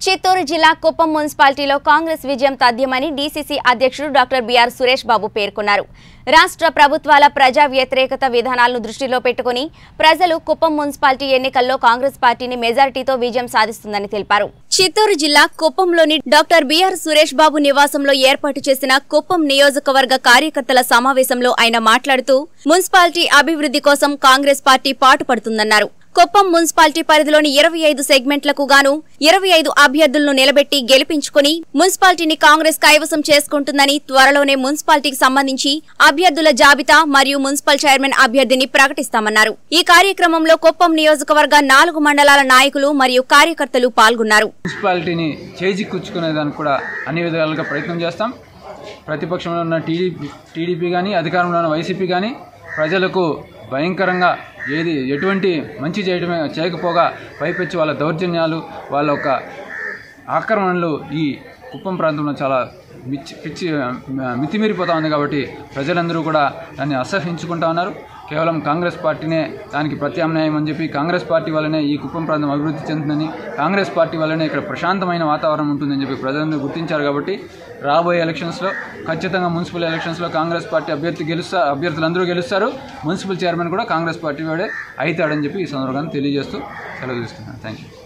చిత్తూరు జిల్లా కుప్పం మున్సిపాలిటీలో కాంగ్రెస్ విజయం తథ్యమని డీసీసీ అధ్యక్షుడు డాక్టర్ బీఆర్ సురేష్ బాబు పేర్కొన్నారు రాష్ట్ర ప్రభుత్వాల ప్రజా వ్యతిరేకత విధానాలను దృష్టిలో పెట్టుకుని ప్రజలు కుప్పం మున్సిపాలిటీ ఎన్నికల్లో కాంగ్రెస్ పార్టీని మెజారిటీతో విజయం సాధిస్తుందని తెలిపారు చిత్తూరు జిల్లా కుప్పంలోని డాక్టర్ బీఆర్ సురేష్ బాబు నివాసంలో ఏర్పాటు చేసిన కుప్పం నియోజకవర్గ కార్యకర్తల సమావేశంలో ఆయన మాట్లాడుతూ మున్సిపాలిటీ అభివృద్ధి కోసం కాంగ్రెస్ పార్టీ పాటుపడుతుందన్నారు కుప్పం మున్సిపాలిటీ పరిధిలోని ఇరవై ఐదు సెగ్మెంట్లకు గాను ఇరవై ఐదు అభ్యర్థులను నిలబెట్టి గెలిపించుకుని మున్సిపాలిటీని కాంగ్రెస్ కైవసం చేసుకుంటుందని త్వరలోనే మున్సిపాలిటీకి సంబంధించి అభ్యర్థుల జాబితా మరియు మున్సిపల్ చైర్మన్ అభ్యర్థిని ప్రకటిస్తామన్నారు ఈ కార్యక్రమంలో కుప్పం నియోజకవర్గ నాలుగు మండలాల నాయకులు మరియు కార్యకర్తలు పాల్గొన్నారు మున్సిపాలిటీని చేజిక్కుంచుకునేదానికి కూడా అన్ని విధాలుగా ప్రయత్నం చేస్తాం ప్రతిపక్షంలో ఉన్న టీడీపీ టీడీపీ కానీ అధికారంలో ఉన్న వైసీపీ కానీ ప్రజలకు భయంకరంగా ఏది ఎటువంటి మంచి చేయడమే చేయకపోగా పైపెచ్చి వాళ్ళ దౌర్జన్యాలు వాళ్ళ యొక్క ఆక్రమణలు ఈ కుప్పం ప్రాంతంలో చాలా మిచ్చి పిచ్చి మితిమీరిపోతా ఉంది కాబట్టి ప్రజలందరూ కూడా దాన్ని అసహించుకుంటా ఉన్నారు కేవలం కాంగ్రెస్ పార్టీనే దానికి ప్రత్యామ్నాయం అని చెప్పి కాంగ్రెస్ పార్టీ వల్లనే ఈ కుప్పం ప్రాంతం అభివృద్ధి చెందుతుందని కాంగ్రెస్ పార్టీ వల్లనే ఇక్కడ ప్రశాంతమైన వాతావరణం ఉంటుందని చెప్పి ప్రజలందరూ గుర్తించారు కాబట్టి రాబోయే ఎలక్షన్స్లో ఖచ్చితంగా మున్సిపల్ ఎలక్షన్స్లో కాంగ్రెస్ పార్టీ అభ్యర్థి గెలుస్తా అభ్యర్థులందరూ గెలుస్తారు మున్సిపల్ చైర్మన్ కూడా కాంగ్రెస్ పార్టీ వాడే అవుతాడని చెప్పి ఈ సందర్భంగా తెలియజేస్తూ సెలవు తీసుకున్నాను థ్యాంక్ యూ